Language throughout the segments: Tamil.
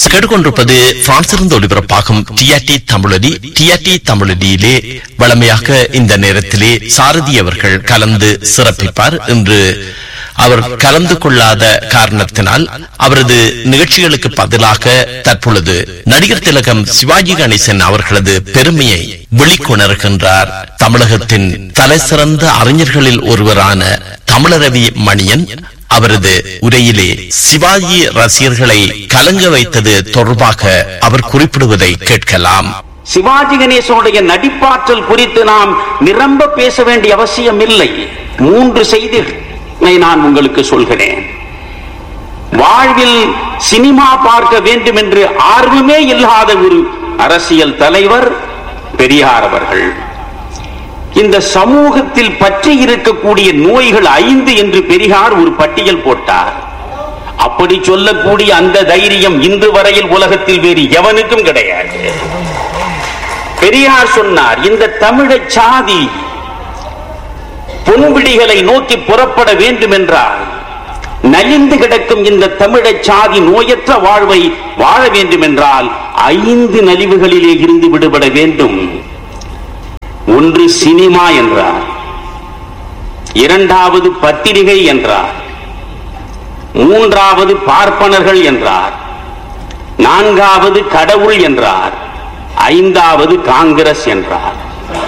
கேட்டுக்கொண்டிருப்பது பிரான்சிலிருந்து ஒளிபரப்பாகும் டிஆர்டி தமிழொலி டிஆர்டி தமிழொலியிலே வளமையாக இந்த நேரத்திலே சாரதி அவர்கள் கலந்து சிறப்பிப்பார் இன்று அவர் கலந்து கொள்ளாத காரணத்தினால் அவரது நிகழ்ச்சிகளுக்கு பதிலாக தற்பொழுது நடிகர் திலகம் சிவாஜி கணேசன் அவர்களது பெருமையை வெளிக்கொணர்கின்றார் தமிழகத்தின் தலைசிறந்த அறிஞர்களில் ஒருவரான தமிழரவி மணியன் அவரது உரையிலே சிவாஜி ரசிகர்களை கலங்க வைத்தது தொடர்பாக அவர் குறிப்பிடுவதை கேட்கலாம் சிவாஜி கணேசனுடைய நடிப்பாற்றல் குறித்து நாம் நிரம்ப பேச வேண்டிய அவசியம் இல்லை மூன்று செய்திகளை நான் உங்களுக்கு சொல்கிறேன் வாழ்வில் சினிமா பார்க்க வேண்டும் என்று ஆர்வமே இல்லாத ஒரு அரசியல் தலைவர் பெரியார் அவர்கள் இந்த சமூகத்தில் பற்றி இருக்கக்கூடிய நோய்கள் ஐந்து என்று பெரியார் ஒரு பட்டியல் போட்டார் அப்படி சொல்லக்கூடிய அந்த தைரியம் இன்று வரையில் உலகத்தில் வேறு எவனுக்கும் கிடையாது பெரியார் சொன்னார் இந்த தமிழ சாதி பொன்விடிகளை நோக்கி புறப்பட வேண்டும் என்றால் நலிந்து கிடக்கும் இந்த தமிழ சாதி நோயற்ற வாழ்வை வாழ வேண்டும் என்றால் ஐந்து நலிவுகளிலே இருந்து விடுபட வேண்டும் ஒன்று சினிமா என்றார் இரண்டாவது பத்திரிகை என்றார் மூன்றாவது பார்ப்பனர்கள் என்றார் நான்காவது கடவுள் என்றார் ஐந்தாவது காங்கிரஸ் என்றார்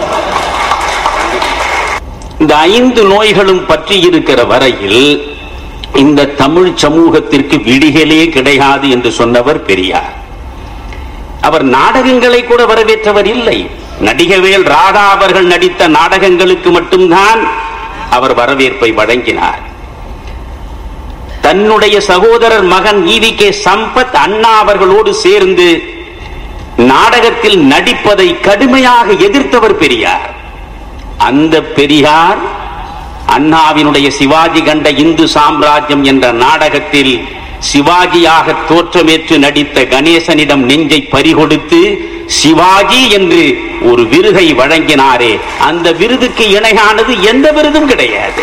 இந்த ஐந்து நோய்களும் பற்றி இருக்கிற வரையில் இந்த தமிழ் சமூகத்திற்கு விடிகளே கிடையாது என்று சொன்னவர் பெரியார் அவர் நாடகங்களை கூட வரவேற்றவர் இல்லை நடிகவேல் ராதா அவர்கள் நடித்த நாடகங்களுக்கு மட்டும்தான் அவர் வரவேற்பை வழங்கினார் தன்னுடைய சகோதரர் மகன் ஈவி கே சம்பத் அண்ணா அவர்களோடு சேர்ந்து நாடகத்தில் நடிப்பதை கடுமையாக எதிர்த்தவர் பெரியார் அந்த பெரியார் அண்ணாவினுடைய சிவாஜி கண்ட இந்து சாம்ராஜ்யம் என்ற நாடகத்தில் சிவாஜியாக தோற்றமேற்று நடித்த கணேசனிடம் நெஞ்சை பறிகொடுத்து சிவாஜி என்று ஒரு விருதை வழங்கினாரே அந்த விருதுக்கு இணையானது எந்த விருதும் கிடையாது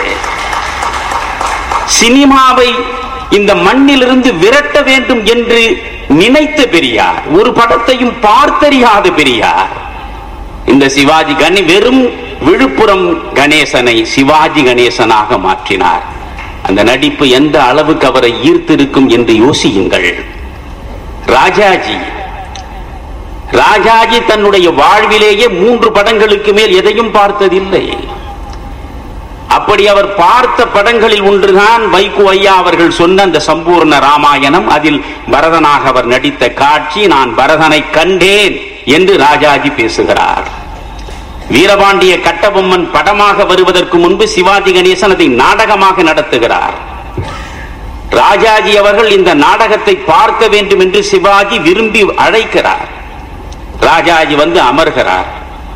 சினிமாவை இந்த மண்ணிலிருந்து விரட்ட வேண்டும் என்று நினைத்த பெரியார் ஒரு படத்தையும் பார்த்தறியாத பெரியார் இந்த சிவாஜி கணி வெறும் விழுப்புரம் கணேசனை சிவாஜி கணேசனாக மாற்றினார் அந்த நடிப்பு எந்த அளவுக்கு அவரை ஈர்த்திருக்கும் என்று யோசியுங்கள் ராஜாஜி ராஜாஜி தன்னுடைய வாழ்விலேயே மூன்று படங்களுக்கு மேல் எதையும் பார்த்ததில்லை அப்படி அவர் பார்த்த படங்களில் ஒன்றுதான் வைகோ ஐயா அவர்கள் சொன்ன அந்த சம்பூர்ண ராமாயணம் அதில் பரதனாக அவர் நடித்த காட்சி நான் பரதனை கண்டேன் என்று ராஜாஜி பேசுகிறார் வீரபாண்டிய கட்டபொம்மன் படமாக வருவதற்கு முன்பு சிவாஜி கணேசன் அதை நாடகமாக நடத்துகிறார் ராஜாஜி அவர்கள் இந்த நாடகத்தை பார்க்க வேண்டும் என்று சிவாஜி விரும்பி அழைக்கிறார் ராஜாஜி வந்து அமர்கிறார்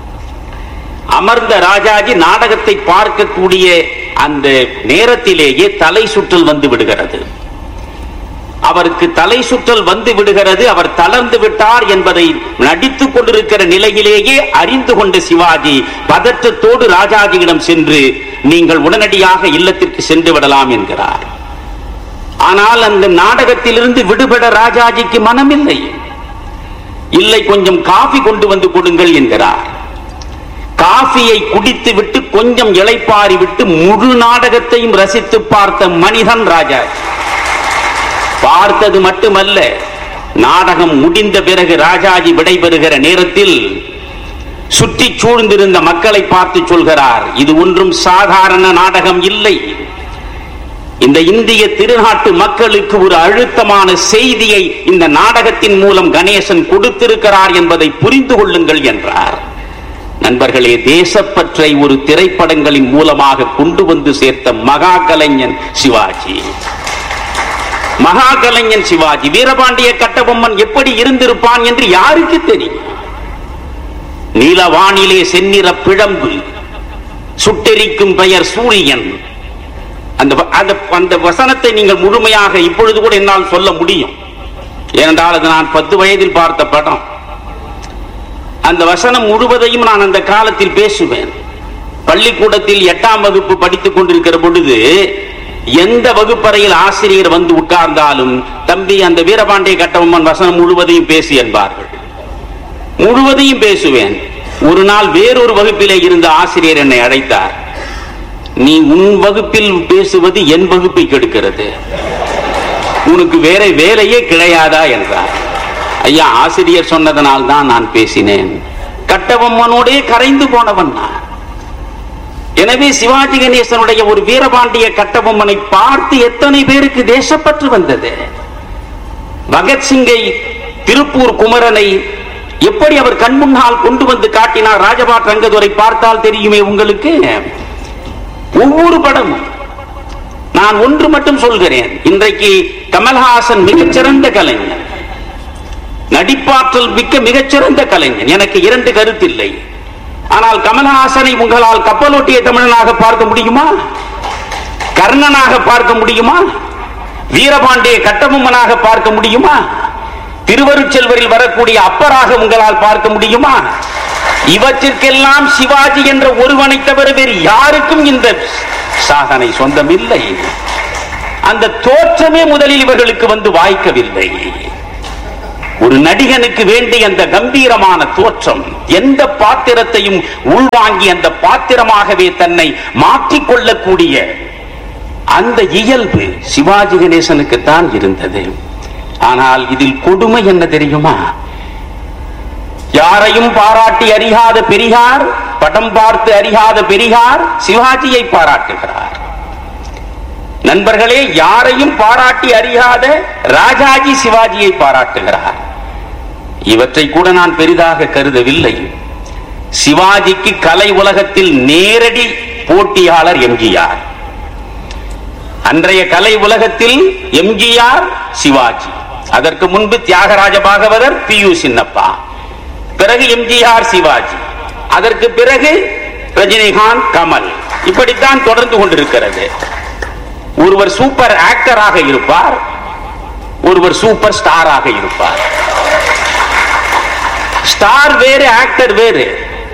அமர்ந்த ராஜாஜி நாடகத்தை பார்க்கக்கூடிய அந்த நேரத்திலேயே தலை சுற்றல் வந்து விடுகிறது அவருக்கு தலை சுற்றல் வந்து விடுகிறது அவர் தளர்ந்து விட்டார் என்பதை நடித்துக் கொண்டிருக்கிற நிலையிலேயே அறிந்து கொண்ட சிவாஜி பதற்றத்தோடு ராஜாஜியிடம் சென்று நீங்கள் உடனடியாக இல்லத்திற்கு சென்று விடலாம் என்கிறார் ஆனால் அந்த நாடகத்திலிருந்து விடுபட ராஜாஜிக்கு மனமில்லை இல்லை கொஞ்சம் காஃபி கொண்டு வந்து கொடுங்கள் என்கிறார் காஃபியை குடித்து விட்டு கொஞ்சம் இளைப்பாரி விட்டு முழு நாடகத்தையும் ரசித்து பார்த்த மனிதன் ராஜாஜி பார்த்தது மட்டுமல்ல நாடகம் முடிந்த பிறகு ராஜாஜி விடைபெறுகிற நேரத்தில் சுற்றி சூழ்ந்திருந்த மக்களை பார்த்து சொல்கிறார் இது ஒன்றும் சாதாரண நாடகம் இல்லை இந்த இந்திய திருநாட்டு மக்களுக்கு ஒரு அழுத்தமான செய்தியை இந்த நாடகத்தின் மூலம் கணேசன் கொடுத்திருக்கிறார் என்பதை புரிந்து கொள்ளுங்கள் என்றார் நண்பர்களே தேசப்பற்றை ஒரு திரைப்படங்களின் மூலமாக கொண்டு வந்து சேர்த்த மகா கலைஞன் சிவாஜி மகா கலைஞன் சிவாஜி வீரபாண்டிய கட்டபொம்மன் எப்படி இருந்திருப்பான் என்று யாருக்கு தெரியும் நீலவானிலே செந்நிற பிழம்பு சுட்டெரிக்கும் பெயர் சூரியன் அந்த அந்த அந்த வசனத்தை நீங்கள் முழுமையாக இப்பொழுது கூட என்னால் சொல்ல முடியும் ஏனென்றால் அது நான் பத்து வயதில் பார்த்த படம் அந்த வசனம் முழுவதையும் நான் அந்த காலத்தில் பேசுவேன் பள்ளிக்கூடத்தில் எட்டாம் வகுப்பு படித்துக் கொண்டிருக்கிற பொழுது எந்த வகுப்பறையில் ஆசிரியர் வந்து உட்கார்ந்தாலும் தம்பி அந்த வீரபாண்டிய கட்டபொம்மன் வசனம் முழுவதையும் பேசி என்பார்கள் முழுவதையும் பேசுவேன் ஒரு நாள் வேறொரு வகுப்பிலே இருந்த ஆசிரியர் என்னை அழைத்தார் நீ உன் வகுப்பில் பேசுவது என் வகுப்பை கெடுக்கிறது உனக்கு வேற வேலையே கிடையாதா என்றார் ஐயா ஆசிரியர் சொன்னதனால் தான் நான் பேசினேன் கட்டபொம்மனோடே கரைந்து போனவன் நான் எனவே சிவாஜி கணேசனுடைய ஒரு வீரபாண்டிய கட்டபொம்மனை பார்த்து எத்தனை பேருக்கு தேசப்பற்று வந்தது பகத்சிங்கை திருப்பூர் குமரனை எப்படி அவர் கண் முன்னால் கொண்டு வந்து காட்டினார் ராஜபாட் ரங்கதுரை பார்த்தால் தெரியுமே உங்களுக்கு ஒவ்வொரு படமும் நான் ஒன்று மட்டும் சொல்கிறேன் இன்றைக்கு கமல்ஹாசன் மிகச்சிறந்த கலைஞர் நடிப்பாற்றல் மிக்க மிகச்சிறந்த கலைஞன் எனக்கு இரண்டு கருத்தில்லை ஆனால் கமல்ஹாசனை உங்களால் கப்பலோட்டிய தமிழனாக பார்க்க முடியுமா கர்ணனாக பார்க்க முடியுமா வீரபாண்டிய கட்டபொம்மனாக பார்க்க முடியுமா திருவருட்செல்வரில் வரக்கூடிய அப்பராக உங்களால் பார்க்க முடியுமா இவற்றிற்கெல்லாம் சிவாஜி என்ற ஒருவனை தவிர வேறு யாருக்கும் இந்த சாதனை சொந்தமில்லை அந்த தோற்றமே முதலில் இவர்களுக்கு வந்து வாய்க்கவில்லை ஒரு நடிகனுக்கு வேண்டிய அந்த கம்பீரமான தோற்றம் எந்த பாத்திரத்தையும் உள்வாங்கி அந்த பாத்திரமாகவே தன்னை மாற்றிக்கொள்ளக்கூடிய அந்த இயல்பு சிவாஜி கணேசனுக்கு தான் இருந்தது ஆனால் இதில் கொடுமை என்ன தெரியுமா யாரையும் பாராட்டி அறியாத பெரியார் படம் பார்த்து அறியாத பெரியார் சிவாஜியை பாராட்டுகிறார் நண்பர்களே யாரையும் பாராட்டி அறியாத ராஜாஜி சிவாஜியை பாராட்டுகிறார் இவற்றை கூட நான் பெரிதாக கருதவில்லை சிவாஜிக்கு கலை உலகத்தில் நேரடி போட்டியாளர் எம்ஜிஆர் அன்றைய கலை உலகத்தில் எம்ஜிஆர் சிவாஜி அதற்கு முன்பு தியாகராஜ பாகவதர் பி யு சின்னப்பா பிறகு எம்ஜிஆர் சிவாஜி அதற்கு பிறகு ரஜினிகாந்த் கமல் இப்படித்தான் தொடர்ந்து கொண்டிருக்கிறது ஒருவர் சூப்பர் ஆக்டராக இருப்பார் ஒருவர் சூப்பர் ஸ்டாராக இருப்பார் ஸ்டார் வேறு ஆக்டர் வேறு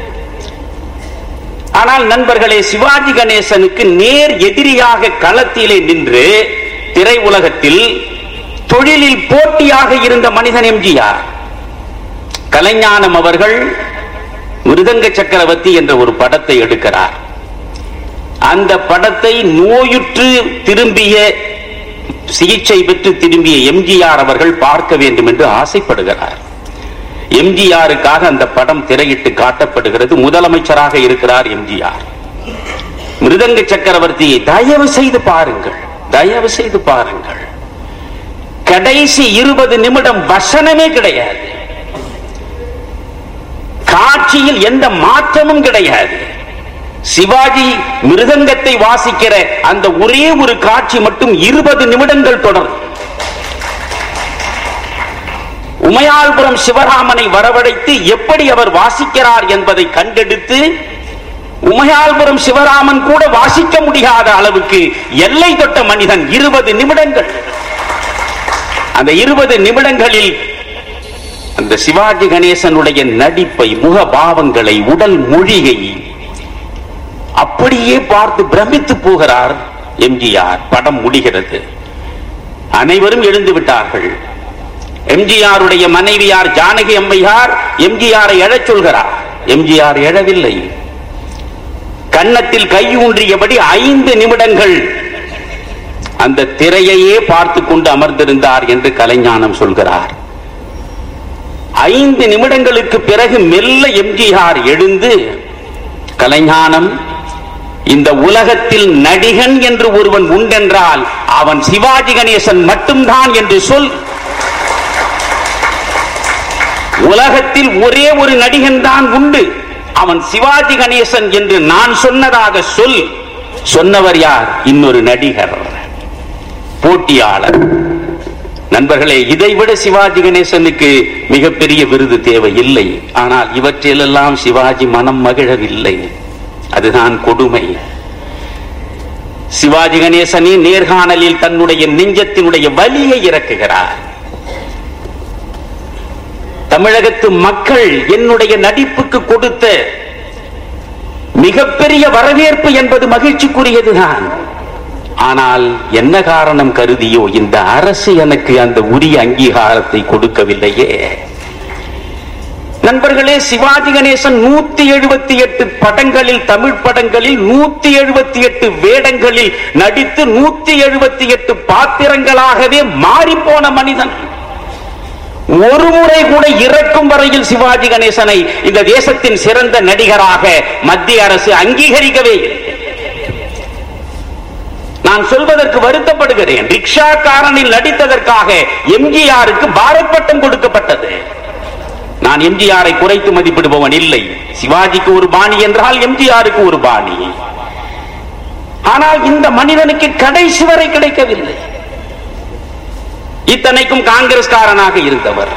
ஆனால் நண்பர்களே சிவாஜி கணேசனுக்கு நேர் எதிரியாக களத்திலே நின்று திரை உலகத்தில் தொழிலில் போட்டியாக இருந்த மனிதன் எம்ஜிஆர் கலைஞானம் அவர்கள் மிருதங்க சக்கரவர்த்தி என்ற ஒரு படத்தை எடுக்கிறார் அந்த படத்தை நோயுற்று திரும்பிய சிகிச்சை பெற்று திரும்பிய எம்ஜிஆர் அவர்கள் பார்க்க வேண்டும் என்று ஆசைப்படுகிறார் எம்ஜிஆருக்காக அந்த படம் திரையிட்டு காட்டப்படுகிறது முதலமைச்சராக இருக்கிறார் எம்ஜிஆர் மிருதங்க சக்கரவர்த்தியை தயவு செய்து பாருங்கள் தயவு செய்து பாருங்கள் கடைசி இருபது நிமிடம் வசனமே கிடையாது காட்சியில் எந்த மாற்றமும் கிடையாது சிவாஜி மிருதங்கத்தை வாசிக்கிற அந்த ஒரே ஒரு காட்சி மட்டும் இருபது நிமிடங்கள் தொடரும் உமையாள்புரம் சிவராமனை வரவழைத்து எப்படி அவர் வாசிக்கிறார் என்பதை கண்டெடுத்து உமையாள்புரம் சிவராமன் கூட வாசிக்க முடியாத அளவுக்கு எல்லை தொட்ட மனிதன் இருபது நிமிடங்கள் அந்த இருபது நிமிடங்களில் அந்த சிவாஜி கணேசனுடைய நடிப்பை முகபாவங்களை உடல் மொழியை அப்படியே பார்த்து பிரமித்து போகிறார் எம்ஜிஆர் படம் முடிகிறது அனைவரும் எழுந்து விட்டார்கள் எம்ஜிஆருடைய மனைவியார் ஜானகி அம்மையார் எம்ஜிஆரை எழச் சொல்கிறார் எம்ஜிஆர் எழவில்லை கன்னத்தில் கை ஊன்றியபடி ஐந்து நிமிடங்கள் அந்த திரையையே பார்த்து கொண்டு அமர்ந்திருந்தார் என்று கலைஞானம் சொல்கிறார் ஐந்து நிமிடங்களுக்கு பிறகு மெல்ல எம்ஜிஆர் எழுந்து கலைஞானம் இந்த உலகத்தில் நடிகன் என்று ஒருவன் உண்டென்றால் அவன் சிவாஜி கணேசன் மட்டும்தான் என்று சொல் உலகத்தில் ஒரே ஒரு நடிகன் தான் உண்டு அவன் சிவாஜி கணேசன் என்று நான் சொன்னதாக சொல் சொன்னவர் யார் இன்னொரு நடிகர் போட்டியாளர் நண்பர்களே இதைவிட சிவாஜி கணேசனுக்கு மிகப்பெரிய விருது தேவை இல்லை ஆனால் இவற்றிலெல்லாம் சிவாஜி மனம் மகிழவில்லை அதுதான் கொடுமை சிவாஜி கணேசனே நேர்காணலில் தன்னுடைய நெஞ்சத்தினுடைய வலியை இறக்குகிறார் தமிழகத்து மக்கள் என்னுடைய நடிப்புக்கு கொடுத்த மிகப்பெரிய வரவேற்பு என்பது மகிழ்ச்சிக்குரியதுதான் ஆனால் என்ன காரணம் கருதியோ இந்த அரசு எனக்கு அந்த உரிய அங்கீகாரத்தை கொடுக்கவில்லையே நண்பர்களே சிவாஜி கணேசன் நூத்தி எழுபத்தி எட்டு படங்களில் தமிழ் படங்களில் நூத்தி எழுபத்தி எட்டு வேடங்களில் நடித்து நூத்தி எழுபத்தி எட்டு பாத்திரங்களாகவே மாறிப்போன மனிதன் ஒரு முறை கூட இறக்கும் வரையில் சிவாஜி கணேசனை இந்த தேசத்தின் சிறந்த நடிகராக மத்திய அரசு அங்கீகரிக்கவே இல்லை நான் சொல்வதற்கு வருத்தப்படுகிறேன் ரிக்ஷாக்காரனில் நடித்ததற்காக எம்ஜிஆருக்கு பாரத் பட்டம் கொடுக்கப்பட்டது நான் எம்ஜிஆரை குறைத்து மதிப்பிடுபவன் இல்லை சிவாஜிக்கு ஒரு பாணி என்றால் எம்ஜிஆருக்கு ஒரு பாணி ஆனால் இந்த மனிதனுக்கு கடைசி வரை கிடைக்கவில்லை இத்தனைக்கும் காங்கிரஸ்காரனாக இருந்தவர்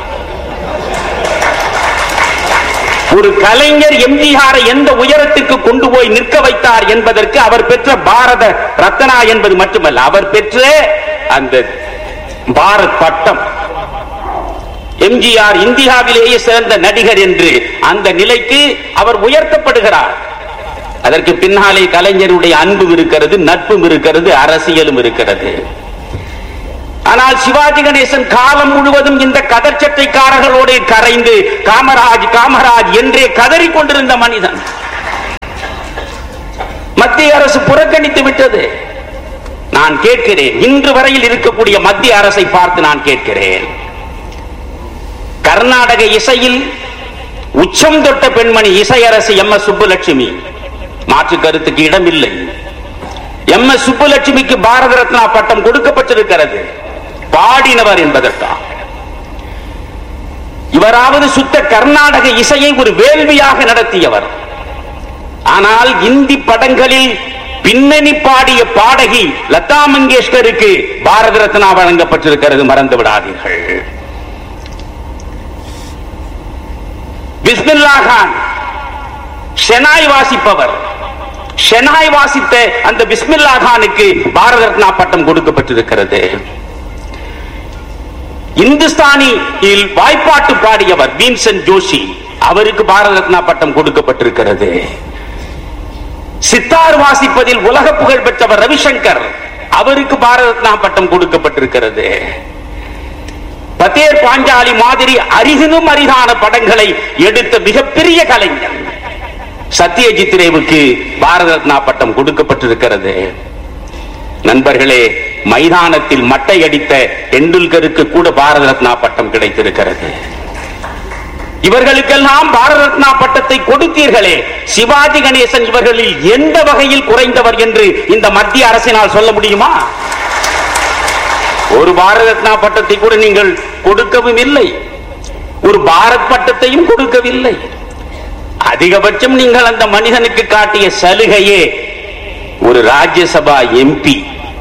ஒரு கலைஞர் எம்ஜிஆரை எந்த உயரத்திற்கு கொண்டு போய் நிற்க வைத்தார் என்பதற்கு அவர் பெற்ற பாரத ரத்னா என்பது மட்டுமல்ல அவர் பெற்ற அந்த பாரத் பட்டம் எம்ஜிஆர் இந்தியாவிலேயே சிறந்த நடிகர் என்று அந்த நிலைக்கு அவர் உயர்த்தப்படுகிறார் அதற்கு பின்னாலே கலைஞருடைய அன்பும் இருக்கிறது நட்பும் இருக்கிறது அரசியலும் இருக்கிறது ஆனால் சிவாஜி கணேசன் காலம் முழுவதும் இந்த கதர் சட்டைக்காரர்களோடு கரைந்து காமராஜ் காமராஜ் என்றே கதறிக் கொண்டிருந்த மனிதன் மத்திய அரசு புறக்கணித்து விட்டது நான் கேட்கிறேன் இன்று வரையில் இருக்கக்கூடிய மத்திய அரசை பார்த்து நான் கேட்கிறேன் கர்நாடக இசையில் உச்சம் தொட்ட பெண்மணி இசையரசி எம் எஸ் சுப்புலட்சுமி மாற்று கருத்துக்கு இடமில்லை எம் எஸ் சுப்புலட்சுமிக்கு பாரத ரத்னா பட்டம் கொடுக்கப்பட்டிருக்கிறது பாடினவர் என்பதற்கா இவராவது சுத்த கர்நாடக இசையை ஒரு வேள்வியாக நடத்தியவர் ஆனால் இந்தி படங்களில் பின்னணி பாடிய பாடகி லதா மங்கேஷ்கருக்கு பாரத ரத்னா வழங்கப்பட்டிருக்கிறது மறந்து விடாதீர்கள் பிஸ்மில்லா கான் ஷெனாய் வாசிப்பவர் ஷெனாய் வாசித்த அந்த பிஸ்மில்லா கானுக்கு பாரத ரத்னா பட்டம் கொடுக்கப்பட்டிருக்கிறது இந்துஸ்தானியில் வாய்ப்பாட்டு பாடியவர் பீம்சன் ஜோஷி அவருக்கு பாரத ரத்னா பட்டம் கொடுக்கப்பட்டிருக்கிறது சித்தார் வாசிப்பதில் உலக புகழ் பெற்றவர் ரவிசங்கர் அவருக்கு பாரத ரத்னா பட்டம் கொடுக்கப்பட்டிருக்கிறது பத்தேர் பாஞ்சாலி மாதிரி அரிதினும் அரிதான படங்களை எடுத்த மிகப்பெரிய கலைஞர் சத்யஜித் ரேவுக்கு பாரத ரத்னா பட்டம் கொடுக்கப்பட்டிருக்கிறது நண்பர்களே மைதானத்தில் மட்டை அடித்த டெண்டுல்கருக்கு கூட பாரத ரத்னா பட்டம் கிடைத்திருக்கிறது இவர்களுக்கெல்லாம் பாரத ரத்னா பட்டத்தை கொடுத்தீர்களே சிவாஜி கணேசன் இவர்களில் எந்த வகையில் குறைந்தவர் என்று இந்த மத்திய அரசினால் சொல்ல முடியுமா ஒரு பாரத ரத்னா பட்டத்தை கூட நீங்கள் கொடுக்கவும் இல்லை ஒரு பாரத் பட்டத்தையும் கொடுக்கவில்லை அதிகபட்சம் நீங்கள் அந்த மனிதனுக்கு காட்டிய சலுகையே ஒரு ராஜ்யசபா எம்பி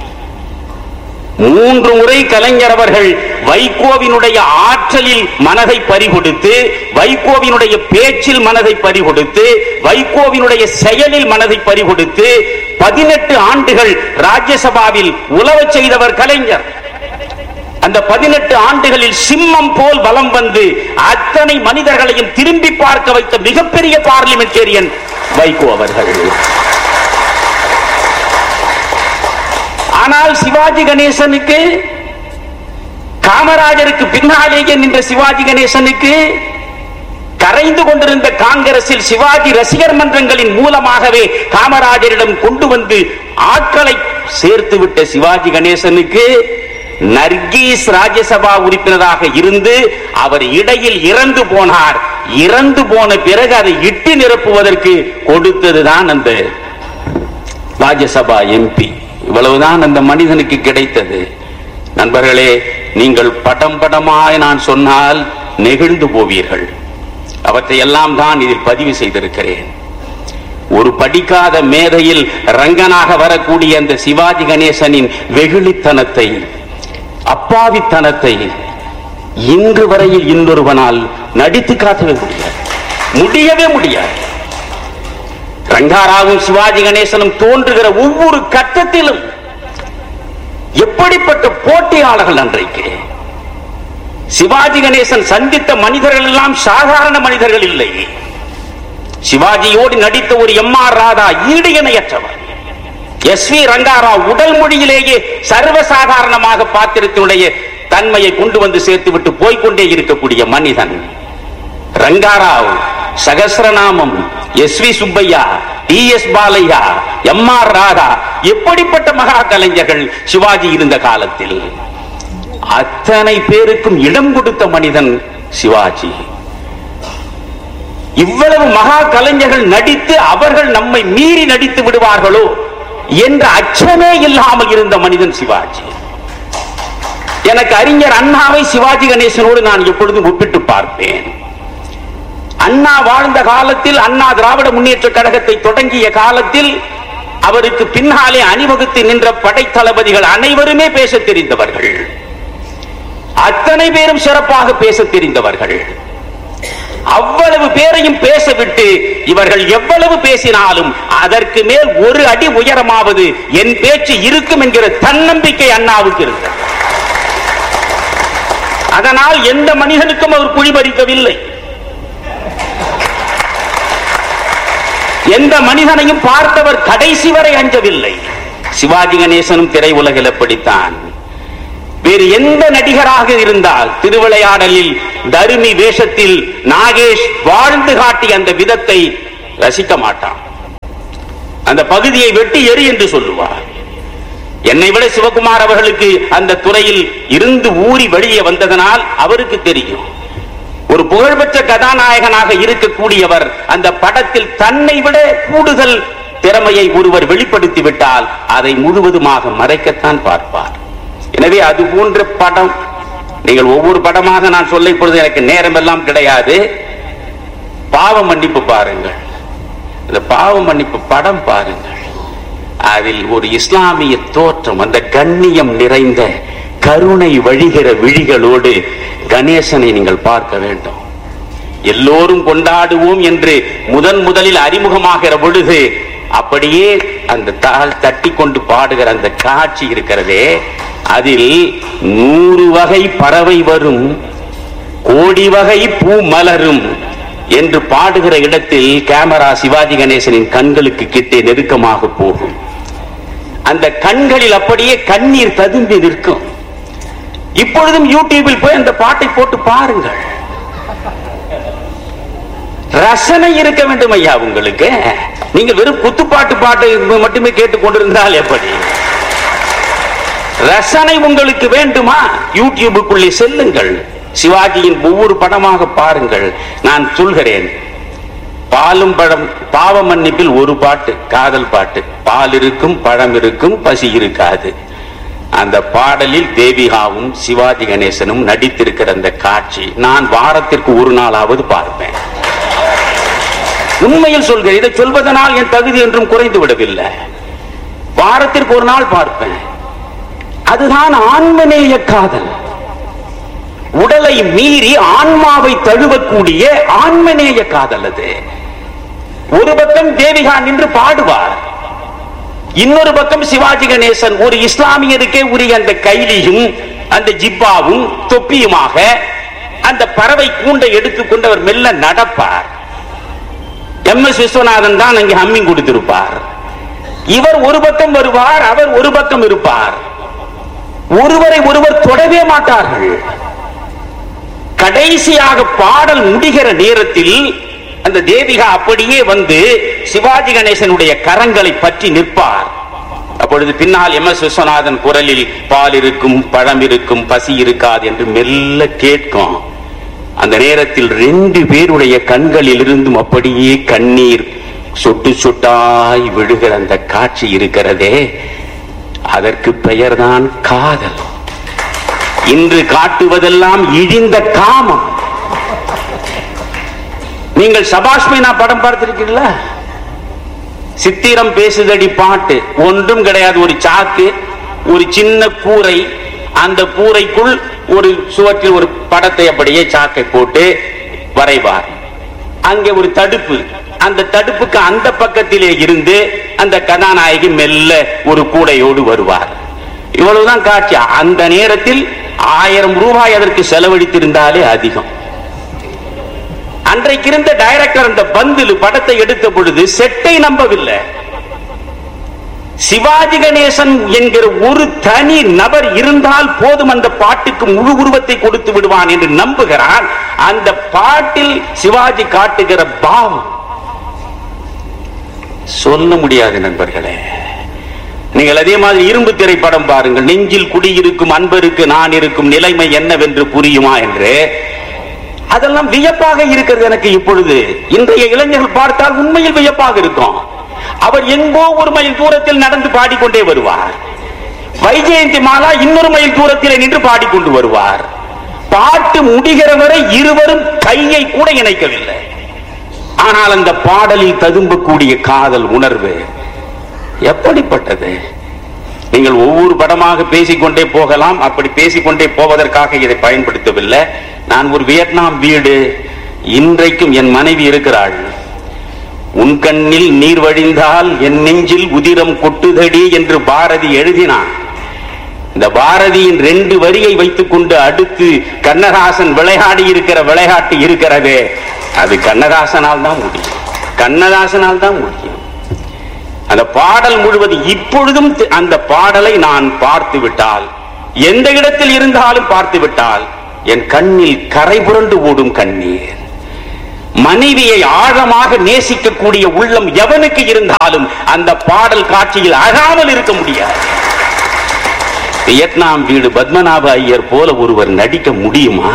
மூன்று முறை கலைஞர் அவர்கள் வைகோவினுடைய ஆற்றலில் மனதை பறிகொடுத்து வைகோவினுடைய பேச்சில் மனதை பறிகொடுத்து வைகோவினுடைய செயலில் மனதை பறிகொடுத்து பதினெட்டு ஆண்டுகள் ராஜ்யசபாவில் உலவச் செய்தவர் கலைஞர் அந்த பதினெட்டு ஆண்டுகளில் சிம்மம் போல் வலம் வந்து அத்தனை மனிதர்களையும் திரும்பி பார்க்க வைத்த மிகப்பெரிய பார்லிமெண்டேரியன் வைகோ அவர்கள் ஆனால் சிவாஜி கணேசனுக்கு காமராஜருக்கு பின்னாலேயே நின்ற சிவாஜி கணேசனுக்கு கரைந்து கொண்டிருந்த காங்கிரசில் சிவாஜி ரசிகர் மன்றங்களின் மூலமாகவே காமராஜரிடம் கொண்டு வந்து ஆட்களை சேர்த்து விட்ட சிவாஜி கணேசனுக்கு நர்கீஸ் ராஜ்யசபா உறுப்பினராக இருந்து அவர் இடையில் இறந்து போனார் இறந்து போன பிறகு அதை இட்டு நிரப்புவதற்கு கொடுத்ததுதான் அந்த ராஜ்யசபா எம்பி இவ்வளவுதான் அந்த மனிதனுக்கு கிடைத்தது நண்பர்களே நீங்கள் படம் படமாய் நான் சொன்னால் நெகிழ்ந்து போவீர்கள் அவற்றை எல்லாம் தான் இதில் பதிவு செய்திருக்கிறேன் ஒரு படிக்காத மேதையில் ரங்கனாக வரக்கூடிய அந்த சிவாஜி கணேசனின் வெகுளித்தனத்தை அப்பாவித்தனத்தை இன்று வரையில் இன்னொருவனால் நடித்து காட்டவே முடியாது முடியவே முடியாது ரங்காராவும் சிவாஜி கணேசனும் தோன்றுகிற ஒவ்வொரு கட்டத்திலும் எப்படிப்பட்ட போட்டியாளர்கள் அன்றைக்கு சிவாஜி கணேசன் சந்தித்த மனிதர்கள் எல்லாம் சாதாரண மனிதர்கள் இல்லை சிவாஜியோடு நடித்த ஒரு எம் ஆர் ராதா ஈடு இணையற்றவர் எஸ் வி ரங்காராவ் உடல் மொழியிலேயே சர்வசாதாரணமாக பாத்திரத்தினுடைய தன்மையை கொண்டு வந்து சேர்த்து விட்டு போய்க்கொண்டே இருக்கக்கூடிய மனிதன் Rangarao Sahasranamam S V Subbaiah T S Balaiah M R Radha எப்படிப்பட்ட மகா கலைஞர்கள் சிவாஜி இருந்த காலத்தில் அத்தனை பேருக்கும் இடம் கொடுத்த மனிதன் சிவாஜி இவ்வளவு மகா கலைஞர்கள் நடித்து அவர்கள் நம்மை மீறி நடித்து விடுவார்களோ என்ற அச்சமே இல்லாமல் இருந்த மனிதன் சிவாஜி எனக்கு அறிஞர் அண்ணாவை சிவாஜி கணேசனோடு நான் எப்பொழுதும் ஒப்பிட்டு பார்ப்பேன் அண்ணா வாழ்ந்த காலத்தில் அண்ணா திராவிட முன்னேற்ற கழகத்தை தொடங்கிய காலத்தில் அவருக்கு பின்னாலே அணிவகுத்து நின்ற படைத்தளபதிகள் அனைவருமே பேச தெரிந்தவர்கள் அத்தனை பேரும் சிறப்பாக பேச தெரிந்தவர்கள் அவ்வளவு பேரையும் பேசவிட்டு இவர்கள் எவ்வளவு பேசினாலும் அதற்கு மேல் ஒரு அடி உயரமாவது என் பேச்சு இருக்கும் என்கிற தன்னம்பிக்கை அண்ணாவுக்கு இருந்தது அதனால் எந்த மனிதனுக்கும் அவர் குழிபறிக்கவில்லை எந்த மனிதனையும் பார்த்தவர் கடைசி வரை அஞ்சவில்லை சிவாஜி கணேசனும் திரையுலகில் அப்படித்தான் வேறு எந்த நடிகராக இருந்தால் திருவிளையாடலில் தருமி வேஷத்தில் நாகேஷ் வாழ்ந்து காட்டிய அந்த விதத்தை ரசிக்க மாட்டான் அந்த பகுதியை வெட்டி எரி என்று சொல்லுவார் என்னை விட சிவகுமார் அவர்களுக்கு அந்த துறையில் இருந்து ஊறி வெளியே வந்ததனால் அவருக்கு தெரியும் ஒரு புகழ்பெற்ற கதாநாயகனாக இருக்கக்கூடியவர் அந்த படத்தில் தன்னை விட கூடுதல் திறமையை ஒருவர் வெளிப்படுத்தி விட்டால் அதை முழுவதுமாக மறைக்கத்தான் பார்ப்பார் எனவே அது போன்ற படம் நீங்கள் ஒவ்வொரு படமாக நான் சொல்ல இப்பொழுது எனக்கு நேரம் எல்லாம் கிடையாது பாவ மன்னிப்பு பாருங்கள் இந்த பாவ மன்னிப்பு படம் பாருங்கள் அதில் ஒரு இஸ்லாமிய தோற்றம் அந்த கண்ணியம் நிறைந்த கருணை வழிகிற விழிகளோடு கணேசனை நீங்கள் பார்க்க வேண்டும் எல்லோரும் கொண்டாடுவோம் என்று முதன் முதலில் அறிமுகமாகிற பொழுது அப்படியே அந்த தாள் தட்டி கொண்டு பாடுகிற அந்த காட்சி இருக்கிறதே அதில் நூறு வகை பறவை வரும் கோடி வகை பூ மலரும் என்று பாடுகிற இடத்தில் கேமரா சிவாஜி கணேசனின் கண்களுக்கு கிட்டே நெருக்கமாக போகும் அந்த கண்களில் அப்படியே கண்ணீர் ததும்பி நிற்கும் இப்பொழுதும் யூடியூபில் போய் அந்த பாட்டை போட்டு பாருங்கள் ரசனை இருக்க வேண்டும் ஐயா உங்களுக்கு நீங்க வெறும் குத்துப்பாட்டு பாட்டு மட்டுமே கேட்டுக் கொண்டிருந்தால் எப்படி ரசனை உங்களுக்கு வேண்டுமா யூடியூபுக்குள்ளே செல்லுங்கள் சிவாஜியின் ஒவ்வொரு படமாக பாருங்கள் நான் சொல்கிறேன் பாலும் பழம் பாவ மன்னிப்பில் ஒரு பாட்டு காதல் பாட்டு பால் இருக்கும் பழம் இருக்கும் பசி இருக்காது அந்த பாடலில் தேவிகாவும் சிவாஜி கணேசனும் நடித்திருக்கிற அந்த காட்சி நான் வாரத்திற்கு ஒரு நாளாவது பார்ப்பேன் உண்மையில் சொல்கிறேன் இதை சொல்வதனால் என் தகுதி என்றும் குறைந்து விடவில்லை வாரத்திற்கு ஒரு நாள் பார்ப்பேன் அதுதான் ஆன்மநேய காதல் உடலை மீறி ஆன்மாவை தழுவக்கூடிய ஆன்மநேய காதல் அது ஒரு பக்கம் தேவிகா நின்று பாடுவார் இன்னொரு பக்கம் சிவாஜி கணேசன் ஒரு இஸ்லாமியருக்கே உரிய அந்த கைலியும் அந்த ஜிப்பாவும் தொப்பியுமாக அந்த பறவை கூண்டை எடுத்துக்கொண்டு அவர் மெல்ல நடப்பார் எம் எஸ் விஸ்வநாதன் தான் அங்கே ஹம்மிங் கொடுத்திருப்பார் இவர் ஒரு பக்கம் வருவார் அவர் ஒரு பக்கம் இருப்பார் ஒருவரை ஒருவர் தொடவே மாட்டார்கள் கடைசியாக பாடல் முடிகிற நேரத்தில் அந்த தேவிகா அப்படியே வந்து சிவாஜி கணேசனுடைய கரங்களை பற்றி நிற்பார் அப்பொழுது பின்னால் எம் எஸ் விஸ்வநாதன் குரலில் பால் இருக்கும் பழம் இருக்கும் பசி இருக்காது என்று மெல்ல கேட்கும் அந்த நேரத்தில் ரெண்டு பேருடைய கண்களில் இருந்தும் அப்படியே கண்ணீர் சொட்டு சொட்டாய் விழுகிற அந்த காட்சி இருக்கிறதே அதற்கு பெயர்தான் காதல் இன்று காட்டுவதெல்லாம் இழிந்த காமம் நீங்கள் சபாஷ் மீனா படம் பார்த்திருக்கீங்களா சித்திரம் பேசுதடி பாட்டு ஒன்றும் கிடையாது ஒரு சாக்கு ஒரு சின்ன கூரை அந்த கூரைக்குள் ஒரு சுவற்றில் ஒரு படத்தை அப்படியே சாக்கை போட்டு வரைவார் அங்கே ஒரு தடுப்பு அந்த தடுப்புக்கு அந்த பக்கத்திலே இருந்து அந்த கதாநாயகி மெல்ல ஒரு கூடையோடு வருவார் இவ்வளவுதான் காட்சி அந்த நேரத்தில் ஆயிரம் ரூபாய் அதற்கு செலவழித்திருந்தாலே அதிகம் அன்றைக்கு இருந்த டைரக்டர் அந்த பந்தில் படத்தை எடுத்த பொழுது செட்டை நம்பவில்லை சிவாஜி கணேசன் என்கிற ஒரு தனி நபர் இருந்தால் போதும் அந்த பாட்டுக்கு முழு உருவத்தை கொடுத்து விடுவான் என்று நம்புகிறான் அந்த பாட்டில் சிவாஜி காட்டுகிற பாவம் சொல்ல முடியாது நண்பர்களே நீங்கள் அதே மாதிரி இரும்பு திரைப்படம் பாருங்கள் நெஞ்சில் குடியிருக்கும் அன்பருக்கு நான் இருக்கும் நிலைமை என்னவென்று புரியுமா என்று அதெல்லாம் வியப்பாக இருக்கிறது எனக்கு இப்பொழுது இன்றைய இளைஞர்கள் பார்த்தால் உண்மையில் வியப்பாக இருக்கும் அவர் எங்கோ ஒரு மைல் தூரத்தில் நடந்து பாடிக்கொண்டே வருவார் வைஜெயந்தி மாலா இன்னொரு மைல் தூரத்தில் நின்று பாடிக்கொண்டு வருவார் பாட்டு முடிகிற வரை இருவரும் கையை கூட இணைக்கவில்லை ஆனால் அந்த பாடலில் ததும்பக்கூடிய காதல் உணர்வு எப்படிப்பட்டது நீங்கள் ஒவ்வொரு படமாக பேசிக்கொண்டே போகலாம் அப்படி பேசிக்கொண்டே போவதற்காக இதை பயன்படுத்தவில்லை நான் ஒரு வியட்நாம் வீடு இன்றைக்கும் என் மனைவி இருக்கிறாள் உன் கண்ணில் நீர் வழிந்தால் என் நெஞ்சில் உதிரம் கொட்டுதடி என்று பாரதி எழுதினான் இந்த பாரதியின் ரெண்டு வரியை வைத்துக் கொண்டு அடுத்து கண்ணதாசன் விளையாடி இருக்கிற விளையாட்டு இருக்கிறதே அது கண்ணதாசனால் தான் முடியும் கண்ணதாசனால் தான் முடியும் அந்த பாடல் முழுவதும் இப்பொழுதும் தி- அந்த பாடலை நான் பார்த்து விட்டால் எந்த இடத்தில் இருந்தாலும் பார்த்து விட்டால் என் கண்ணில் கரை புரண்டு ஓடும் கண்ணீர் மனைவியை ஆழமாக நேசிக்கக்கூடிய உள்ளம் எவனுக்கு இருந்தாலும் அந்த பாடல் காட்சியில் அழாமல் இருக்க முடியாது வியட்நாம் வீடு பத்மநாப ஐயர் போல ஒருவர் நடிக்க முடியுமா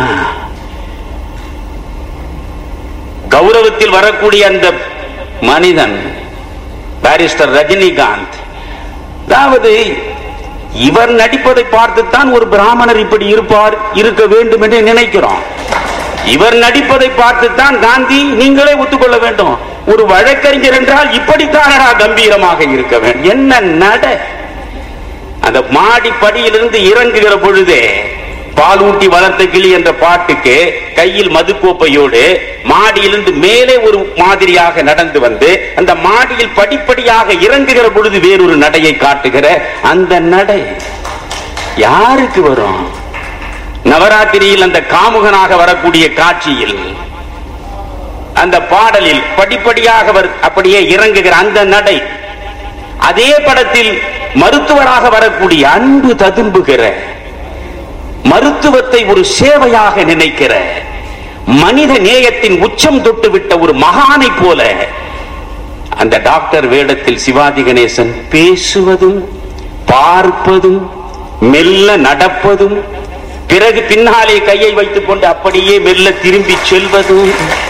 கௌரவத்தில் வரக்கூடிய அந்த மனிதன் பாரிஸ்டர் ரஜினிகாந்த் அதாவது இவர் நடிப்பதை பார்த்துத்தான் ஒரு பிராமணர் இப்படி இருப்பார் இருக்க வேண்டும் என்று நினைக்கிறோம் இவர் நடிப்பதை பார்த்துத்தான் காந்தி நீங்களே ஒத்துக்கொள்ள வேண்டும் ஒரு வழக்கறிஞர் என்றால் இப்படித்தானடா கம்பீரமாக இருக்க வேண்டும் என்ன நட அந்த மாடி படியிலிருந்து இறங்குகிற பொழுதே பாலூட்டி வளர்த்த கிளி என்ற பாட்டுக்கு கையில் மதுக்கோப்பையோடு மாடியிலிருந்து மேலே ஒரு மாதிரியாக நடந்து வந்து அந்த மாடியில் படிப்படியாக இறங்குகிற பொழுது வேறொரு நடையை காட்டுகிற அந்த நடை யாருக்கு வரும் நவராத்திரியில் அந்த காமுகனாக வரக்கூடிய காட்சியில் அந்த பாடலில் படிப்படியாக அவர் அப்படியே இறங்குகிற அந்த நடை அதே படத்தில் மருத்துவராக வரக்கூடிய அன்பு ததும்புகிற மருத்துவத்தை ஒரு சேவையாக நினைக்கிற மனித நேயத்தின் உச்சம் தொட்டுவிட்ட ஒரு மகானை போல அந்த டாக்டர் வேடத்தில் சிவாஜி கணேசன் பேசுவதும் பார்ப்பதும் மெல்ல நடப்பதும் பிறகு பின்னாலே கையை வைத்துக் கொண்டு அப்படியே மெல்ல திரும்பி செல்வதும்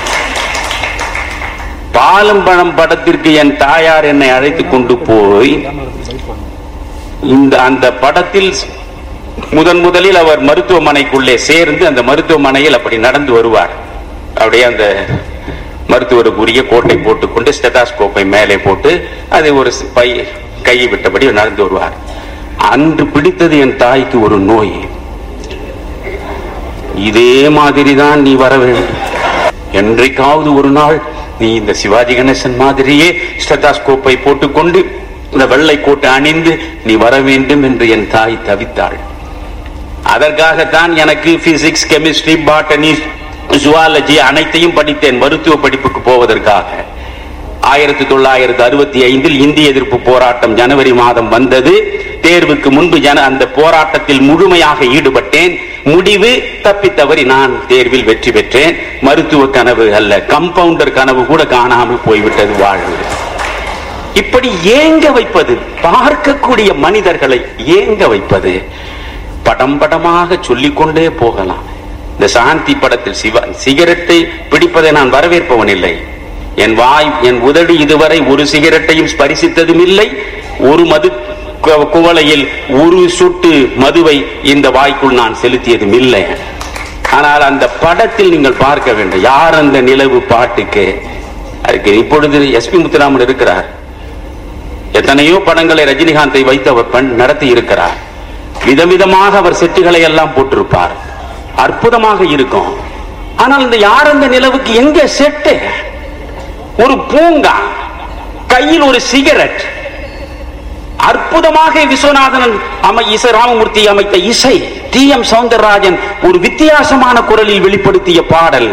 பாலும் பழம் படத்திற்கு என் தாயார் என்னை அழைத்துக் கொண்டு போய் இந்த அந்த படத்தில் முதன் முதலில் அவர் மருத்துவமனைக்குள்ளே சேர்ந்து அந்த மருத்துவமனையில் அப்படி நடந்து வருவார் அப்படியே அந்த மருத்துவருக்குரிய கோட்டை போட்டுக்கொண்டு ஸ்டெதாஸ்கோப்பை மேலே போட்டு அதை ஒரு சி- பை கையை விட்டபடி நடந்து வருவார் அன்று பிடித்தது என் தாய்க்கு ஒரு நோய் இதே மாதிரி தான் நீ வர வேண்டும் என்றைக்காவது ஒரு நாள் நீ இந்த சிவாஜி கணேசன் மாதிரியே ஸ்டெதாஸ்கோப்பை போட்டுக்கொண்டு இந்த வெள்ளை கோட்டை அணிந்து நீ வர வேண்டும் என்று என் தாய் தவித்தாள் அதற்காகத்தான் எனக்கு பிசிக்ஸ் கெமிஸ்ட்ரி பாட்டனி ஜுவாலஜி அனைத்தையும் படித்தேன் மருத்துவ படிப்புக்கு போவதற்காக ஆயிரத்தி தொள்ளாயிரத்தி அறுபத்தி ஐந்தில் இந்திய எதிர்ப்பு போராட்டம் ஜனவரி மாதம் வந்தது தேர்வுக்கு முன்பு ஜன அந்த போராட்டத்தில் முழுமையாக ஈடுபட்டேன் முடிவு தப்பித்தவறி நான் தேர்வில் வெற்றி பெற்றேன் மருத்துவ கனவு அல்ல கம்பவுண்டர் கனவு கூட காணாமல் போய்விட்டது வாழ்வு இப்படி ஏங்க வைப்பது பார்க்கக்கூடிய மனிதர்களை ஏங்க வைப்பது படம் படமாக சொல்லிக்கொண்டே போகலாம் இந்த சாந்தி படத்தில் சிவா சிகரெட்டை பிடிப்பதை நான் வரவேற்பவன் இல்லை என் வாய் என் உதடு இதுவரை ஒரு சிகரெட்டையும் ஸ்பரிசித்ததும் இல்லை ஒரு மது கு- குவளையில் ஒரு சொட்டு மதுவை இந்த வாய்க்குள் நான் செலுத்தியதும் இல்லை ஆனால் அந்த படத்தில் நீங்கள் பார்க்க வேண்டும் யார் அந்த நிலவு பாட்டுக்கு அதுக்கு இப்பொழுது எஸ்பி முத்துராமன் இருக்கிறார் எத்தனையோ படங்களை ரஜினிகாந்தை வைத்து அவர் பண் நடத்தி இருக்கிறார் விதவிதமாக அவர் செட்டுகளை எல்லாம் போட்டிருப்பார் அற்புதமாக இருக்கும் ஆனால் இந்த யார் அந்த நிலவுக்கு எங்க செட்டு ஒரு பூங்கா கையில் ஒரு சிகரெட் அற்புதமாக விஸ்வநாதன் அமை இசை ராமமூர்த்தி அமைத்த இசை டி எம் சவுந்தரராஜன் ஒரு வித்தியாசமான குரலில் வெளிப்படுத்திய பாடல்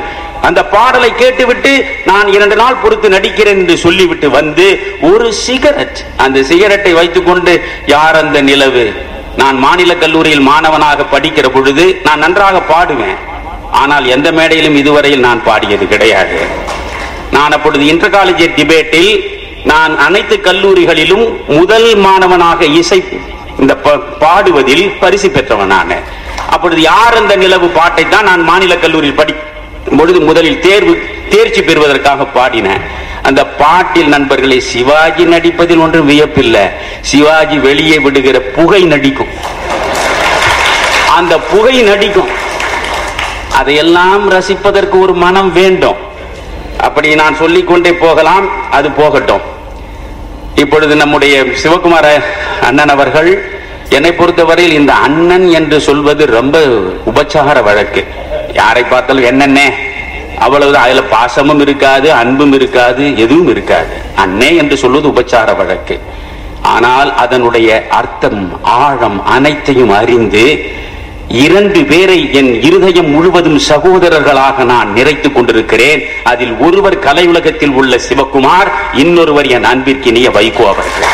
அந்த பாடலை கேட்டுவிட்டு நான் இரண்டு நாள் பொறுத்து நடிக்கிறேன் என்று சொல்லிவிட்டு வந்து ஒரு சிகரெட் அந்த சிகரெட்டை வைத்துக்கொண்டு யார் அந்த நிலவு நான் மாநில கல்லூரியில் மாணவனாக படிக்கிற பொழுது நான் நன்றாக பாடுவேன் ஆனால் எந்த மேடையிலும் இதுவரையில் நான் பாடியது கிடையாது நான் அப்பொழுது இன்டர் காலேஜ் டிபேட்டில் நான் அனைத்து கல்லூரிகளிலும் முதல் மாணவனாக இசை இந்த ப- பாடுவதில் பரிசு பெற்றவன் நான் அப்பொழுது யார் அந்த நிலவு பாட்டை தான் நான் மாநில கல்லூரியில் படி பொழுது முதலில் தேர்வு தேர்ச்சி பெறுவதற்காக பாடினேன் அந்த பாட்டில் நண்பர்களே சிவாஜி நடிப்பதில் ஒன்றும் வியப்பில்லை சிவாஜி வெளியே விடுகிற புகை நடிக்கும் அந்த புகை நடிக்கும் அதையெல்லாம் ரசிப்பதற்கு ஒரு மனம் வேண்டும் அப்படி நான் சொல்லிக் கொண்டே போகலாம் அது போகட்டும் இப்பொழுது நம்முடைய சிவகுமார அண்ணன் அவர்கள் என்னை பொறுத்தவரையில் இந்த அண்ணன் என்று சொல்வது ரொம்ப உபச்சார வழக்கு யாரை பார்த்தாலும் என்னண்ணே அவ்வளவுதான் அதுல பாசமும் இருக்காது அன்பும் இருக்காது எதுவும் இருக்காது அண்ணே என்று சொல்வது உபச்சார வழக்கு ஆனால் அதனுடைய அர்த்தம் ஆழம் அனைத்தையும் அறிந்து இரண்டு பேரை என் இருதயம் முழுவதும் சகோதரர்களாக நான் நிறைத்துக் கொண்டிருக்கிறேன் அதில் ஒருவர் கலையுலகத்தில் உள்ள சிவகுமார் இன்னொருவர் என் அன்பிற்கினிய வைகோ அவர்கள்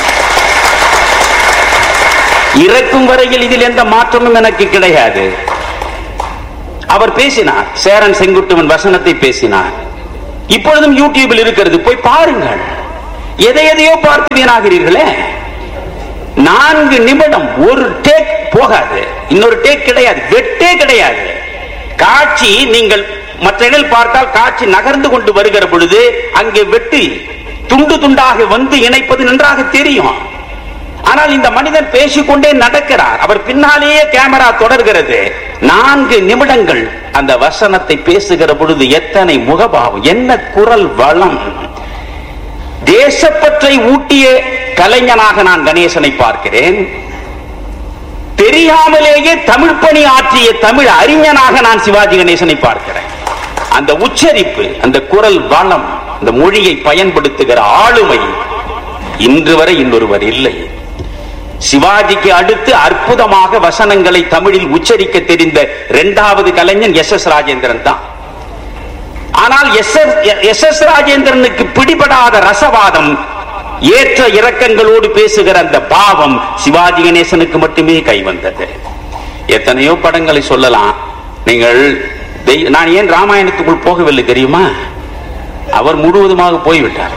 இறக்கும் வரையில் இதில் எந்த மாற்றமும் எனக்கு கிடையாது அவர் பேசினார் சேரன் செங்குட்டுவன் வசனத்தை பேசினார் இப்பொழுதும் யூடியூபில் இருக்கிறது போய் பாருங்கள் எதை எதையோ பார்த்து வீணாகிறீர்களே நான்கு நிமிடம் ஒரு டேக் போகாது இன்னொரு டேக் கிடையாது வெட்டே கிடையாது காட்சி நீங்கள் மற்ற இடத்தில் பார்த்தால் காட்சி நகர்ந்து கொண்டு வருகிற பொழுது அங்கே வெட்டி துண்டு துண்டாக வந்து இணைப்பது நன்றாக தெரியும் ஆனால் இந்த மனிதன் பேசிக்கொண்டே நடக்கிறார் அவர் பின்னாலேயே கேமரா தொடர்கிறது நான்கு நிமிடங்கள் அந்த வசனத்தை பேசுகிற பொழுது எத்தனை முகபாவம் என்ன குரல் வளம் தேசப்பற்றை ஊட்டிய கலைஞனாக நான் கணேசனை பார்க்கிறேன் தெரியாமலேயே தமிழ் பணி ஆற்றிய தமிழ் அறிஞனாக நான் சிவாஜி கணேசனை பார்க்கிறேன் அந்த உச்சரிப்பு அந்த குரல் வளம் அந்த மொழியை பயன்படுத்துகிற ஆளுமை இன்று வரை இன்னொருவர் இல்லை சிவாஜிக்கு அடுத்து அற்புதமாக வசனங்களை தமிழில் உச்சரிக்க தெரிந்த இரண்டாவது கலைஞன் எஸ் எஸ் ராஜேந்திரன் தான் ஆனால் எஸ் எஸ் எஸ் ராஜேந்திரனுக்கு பிடிபடாத ரசவாதம் ஏற்ற இறக்கங்களோடு பேசுகிற அந்த பாவம் சிவாஜி கணேசனுக்கு மட்டுமே கைவந்தது எத்தனையோ படங்களை சொல்லலாம் நீங்கள் தெய்- நான் ஏன் ராமாயணத்துக்குள் போகவில்லை தெரியுமா அவர் முழுவதுமாக போய்விட்டார்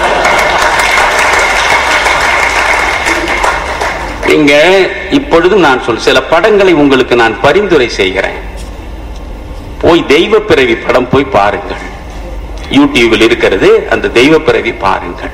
நீங்க இப்பொழுதும் நான் சொல் சில படங்களை உங்களுக்கு நான் பரிந்துரை செய்கிறேன் போய் தெய்வ பிறவி படம் போய் பாருங்கள் யூடியூபில் இருக்கிறது அந்த தெய்வ பிறவி பாருங்கள்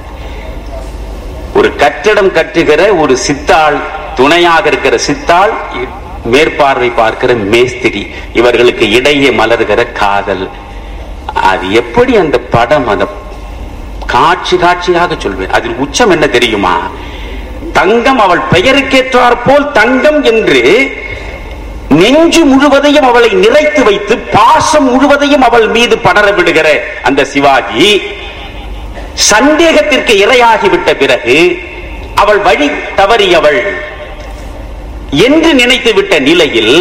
ஒரு கட்டடம் கட்டுகிற ஒரு சித்தாள் துணையாக இருக்கிற சித்தாள் இ- மேற்பார்வை பார்க்கிற மேஸ்திரி இவர்களுக்கு இடையே மலர்கிற காதல் அது எப்படி அந்த படம் அந்த காட்சி காட்சியாக சொல்வேன் அதில் உச்சம் என்ன தெரியுமா தங்கம் அவள் பெயருக்கேற்றார் போல் தங்கம் என்று நெஞ்சு முழுவதையும் அவளை நிறைத்து வைத்து பாசம் முழுவதையும் அவள் மீது படர விடுகிற அந்த சிவாஜி சந்தேகத்திற்கு இரையாகிவிட்ட பிறகு அவள் வழி தவறியவள் என்று நினைத்து விட்ட நிலையில்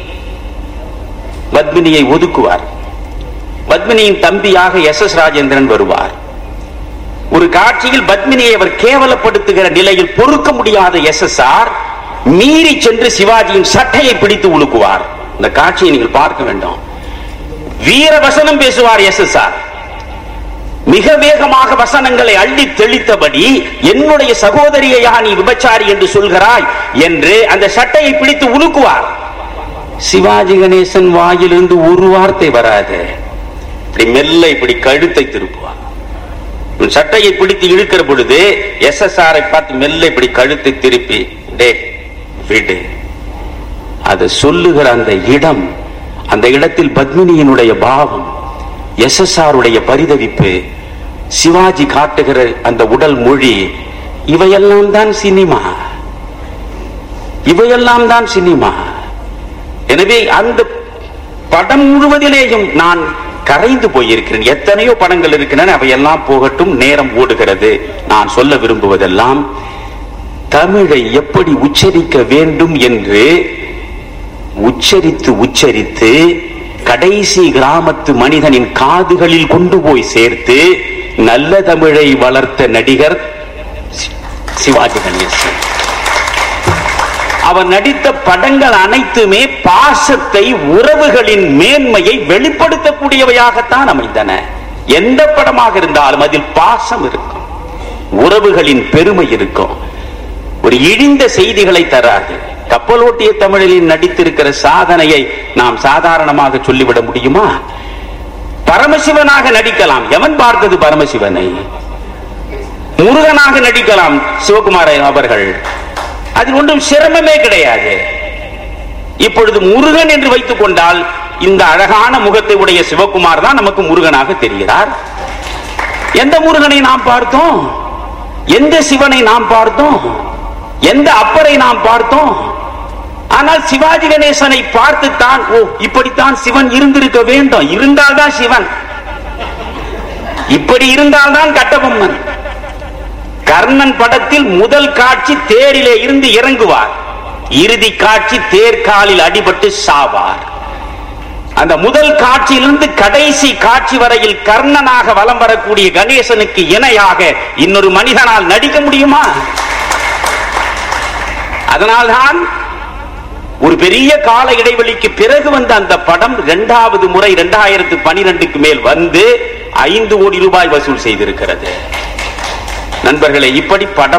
பத்மினியை ஒதுக்குவார் பத்மினியின் தம்பியாக எஸ் எஸ் ராஜேந்திரன் வருவார் ஒரு காட்சியில் பத்மினியை அவர் கேவலப்படுத்துகிற நிலையில் பொறுக்க முடியாத எஸ் எஸ் ஆர் மீறி சென்று சிவாஜியின் சட்டையை பிடித்து உலுக்குவார் இந்த காட்சியை நீங்கள் பார்க்க வேண்டும் வீர வசனம் பேசுவார் எஸ் எஸ் ஆர் மிக வேகமாக வசனங்களை அள்ளி தெளித்தபடி என்னுடைய சகோதரியையா நீ விபச்சாரி என்று சொல்கிறாய் என்று அந்த சட்டையை பிடித்து உலுக்குவார் சிவாஜி கணேசன் வாயிலிருந்து ஒரு வார்த்தை வராது இப்படி மெல்ல இப்படி கழுத்தை திருப்புவார் உன் சட்டையை பிடித்து இழுக்கிற பொழுது எஸ் எஸ் ஆரை பார்த்து மெல்ல இப்படி கழுத்தை திருப்பி டே விடு அது சொல்லுகிற அந்த இடம் அந்த இடத்தில் பத்மினியினுடைய பாவம் எஸ் எஸ் உடைய பரிதவிப்பு சிவாஜி காட்டுகிற அந்த உடல் மொழி இவையெல்லாம் தான் சினிமா இவையெல்லாம் தான் சினிமா எனவே அந்த படம் முழுவதிலேயும் நான் கரைந்து போயிருக்கிறேன் எத்தனையோ படங்கள் இருக்கின்றன அவையெல்லாம் போகட்டும் நேரம் ஓடுகிறது நான் சொல்ல விரும்புவதெல்லாம் தமிழை எப்படி உச்சரிக்க வேண்டும் என்று உச்சரித்து உச்சரித்து கடைசி கிராமத்து மனிதனின் காதுகளில் கொண்டு போய் சேர்த்து நல்ல தமிழை வளர்த்த நடிகர் சி- சிவாஜி கணேசன் அவர் நடித்த படங்கள் அனைத்துமே பாசத்தை உறவுகளின் மேன்மையை வெளிப்படுத்தக்கூடியவையாகத்தான் அமைந்தன எந்த படமாக இருந்தாலும் அதில் பாசம் இருக்கும் உறவுகளின் பெருமை இருக்கும் ஒரு இழிந்த செய்திகளை தராது கப்பலோட்டிய தமிழில் நடித்திருக்கிற சாதனையை நாம் சாதாரணமாக சொல்லிவிட முடியுமா பரமசிவனாக நடிக்கலாம் எவன் பார்த்தது பரமசிவனை முருகனாக நடிக்கலாம் சிவகுமார அவர்கள் அதில் ஒன்றும் சிரமமே கிடையாது இப்பொழுது முருகன் என்று வைத்துக் கொண்டால் இந்த அழகான முகத்தை உடைய சிவகுமார் தான் நமக்கு முருகனாக தெரிகிறார் எந்த முருகனை நாம் பார்த்தோம் எந்த சிவனை நாம் பார்த்தோம் எந்த அப்பரை நாம் பார்த்தோம் ஆனால் சிவாஜி கணேசனை பார்த்துத்தான் ஓ இப்படித்தான் சிவன் இருந்திருக்க வேண்டும் இருந்தால்தான் சிவன் இப்படி இருந்தால்தான் கட்டபொம்மன் கர்ணன் படத்தில் முதல் காட்சி தேரிலே இருந்து இறங்குவார் இறுதி காட்சி தேர்காலில் அடிபட்டு சாவார் அந்த முதல் காட்சியிலிருந்து கடைசி காட்சி வரையில் கர்ணனாக வலம் வரக்கூடிய கணேசனுக்கு இணையாக இன்னொரு மனிதனால் நடிக்க முடியுமா அதனால்தான் ஒரு பெரிய கால இடைவெளிக்கு பிறகு வந்த அந்த படம் இரண்டாவது முறை இரண்டாயிரத்து பனிரெண்டுக்கு மேல் வந்து ஐந்து கோடி ரூபாய் வசூல் செய்திருக்கிறது நண்பர்களே இப்படி பட